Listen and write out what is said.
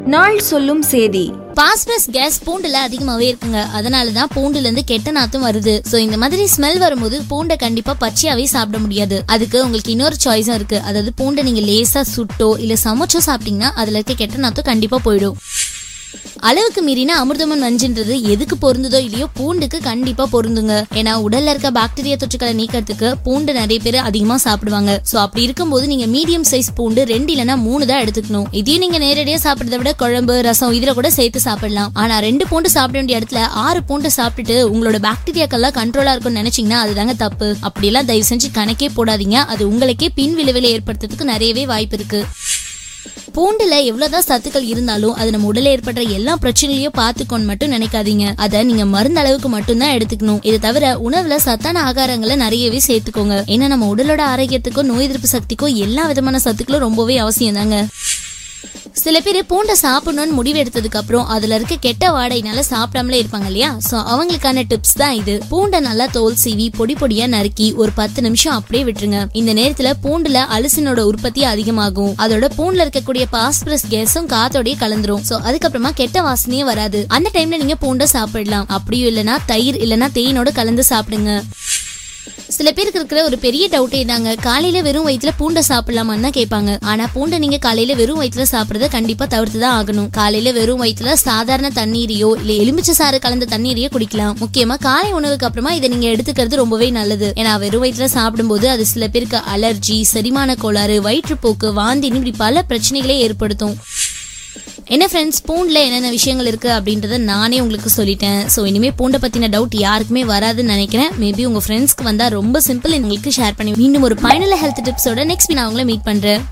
நாள் சொல்லும் சேதி பாஸ்பரஸ் கேஸ் பூண்டுல அதிகமாவே இருக்குங்க அதனால தான் பூண்டுல இருந்து கெட்ட நாத்தம் வருது சோ இந்த மாதிரி ஸ்மெல் வரும்போது பூண்டை கண்டிப்பா பச்சையாவே சாப்பிட முடியாது அதுக்கு உங்களுக்கு இன்னொரு சாய்ஸும் இருக்கு அதாவது பூண்டை நீங்க லேசா சுட்டோ இல்ல சமைச்சோ சாப்பிட்டீங்கன்னா அதுல இருக்க கெட்ட நாத்தம் கண்டிப்பா போயிடும் அளவுக்கு மீறின அமிர்தமன் நஞ்சுன்றது எதுக்கு பொருந்துதோ இல்லையோ பூண்டுக்கு கண்டிப்பா பொருந்துங்க ஏன்னா உடல்ல இருக்க பாக்டீரியா தொற்றுக்களை நீக்கிறதுக்கு பூண்டு நிறைய பேர் அதிகமா சாப்பிடுவாங்க சோ அப்படி இருக்கும்போது நீங்க மீடியம் சைஸ் பூண்டு ரெண்டு இல்லனா மூணு தான் எடுத்துக்கணும் இதையும் நீங்க நேரடியா சாப்பிடுறத விட குழம்பு ரசம் இதுல கூட சேர்த்து சாப்பிடலாம் ஆனா ரெண்டு பூண்டு சாப்பிட வேண்டிய இடத்துல ஆறு பூண்டு சாப்பிட்டுட்டு உங்களோட பாக்டீரியாக்கெல்லாம் கண்ட்ரோலா இருக்கும்னு நினைச்சீங்கன்னா அதுதாங்க தப்பு அப்படியெல்லாம் தயவு செஞ்சு கணக்கே போடாதீங்க அது உங்களுக்கே பின் விளைவுகளை ஏற்படுத்துறதுக்கு நிறையவே வாய்ப்பு இருக்கு பூண்டுல எவ்வளவுதான் சத்துக்கள் இருந்தாலும் அது நம்ம உடல்ல ஏற்படுற எல்லா பிரச்சனைகளையும் பார்த்துக்கோன்னு மட்டும் நினைக்காதீங்க அதை நீங்க மருந்து அளவுக்கு மட்டும்தான் எடுத்துக்கணும் இது தவிர உணவுல சத்தான ஆகாரங்களை நிறையவே சேர்த்துக்கோங்க ஏன்னா நம்ம உடலோட ஆரோக்கியத்துக்கும் நோய் எதிர்ப்பு சக்திக்கும் எல்லா விதமான சத்துக்களும் ரொம்பவே அவசியம் தாங்க சில பேர் பூண்டை சாப்பிடணும்னு முடிவு எடுத்ததுக்கு அப்புறம் அதுல இருக்க கெட்ட வாடையினால சாப்பிடாமலே இருப்பாங்க இல்லையா சோ அவங்களுக்கான டிப்ஸ் தான் இது பூண்டை நல்லா தோல் சீவி பொடி பொடியா நறுக்கி ஒரு பத்து நிமிஷம் அப்படியே விட்டுருங்க இந்த நேரத்துல பூண்டுல அலுசினோட உற்பத்தி அதிகமாகும் அதோட பூண்டுல இருக்கக்கூடிய பாஸ்பரஸ் கேஸும் காத்தோடய கலந்துரும் சோ அதுக்கப்புறமா கெட்ட வாசனையே வராது அந்த டைம்ல நீங்க பூண்டை சாப்பிடலாம் அப்படியும் இல்லனா தயிர் இல்லனா தேனோட கலந்து சாப்பிடுங்க சில பேருக்கு இருக்கிற ஒரு பெரிய டவுட்டே தாங்க காலையில வெறும் வயிற்றுல பூண்டை சாப்பிடலாமான்னு தான் கேட்பாங்க ஆனா பூண்டை நீங்க காலையில வெறும் வயிற்றுல சாப்பிடுறத கண்டிப்பா தவிர்த்து தான் ஆகணும் காலையில வெறும் வயிற்றுல சாதாரண தண்ணீரையோ இல்ல எலுமிச்சை சாறு கலந்த தண்ணீரையோ குடிக்கலாம் முக்கியமா காலை உணவுக்கு அப்புறமா இதை நீங்க எடுத்துக்கிறது ரொம்பவே நல்லது ஏன்னா வெறும் வயிற்றுல சாப்பிடும்போது அது சில பேருக்கு அலர்ஜி செரிமான கோளாறு வயிற்றுப்போக்கு வாந்தி இப்படி பல பிரச்சனைகளே ஏற்படுத்தும் என்ன ஃப்ரெண்ட்ஸ் பூண்டில் என்னென்ன விஷயங்கள் இருக்கு அப்படின்றத நானே உங்களுக்கு சொல்லிட்டேன் ஸோ இனிமேல் பூண்டை பற்றின டவுட் யாருக்குமே வராதுன்னு நினைக்கிறேன் மேபி உங்கள் ஃப்ரெண்ட்ஸ்க்கு வந்தால் ரொம்ப சிம்பிள் உங்களுக்கு ஷேர் பண்ணி மீண்டும் ஒரு பயனுள்ள ஹெல்த் டிப்ஸோட நெக்ஸ்ட் நான் உங்களை மீட் பண்ணுறேன்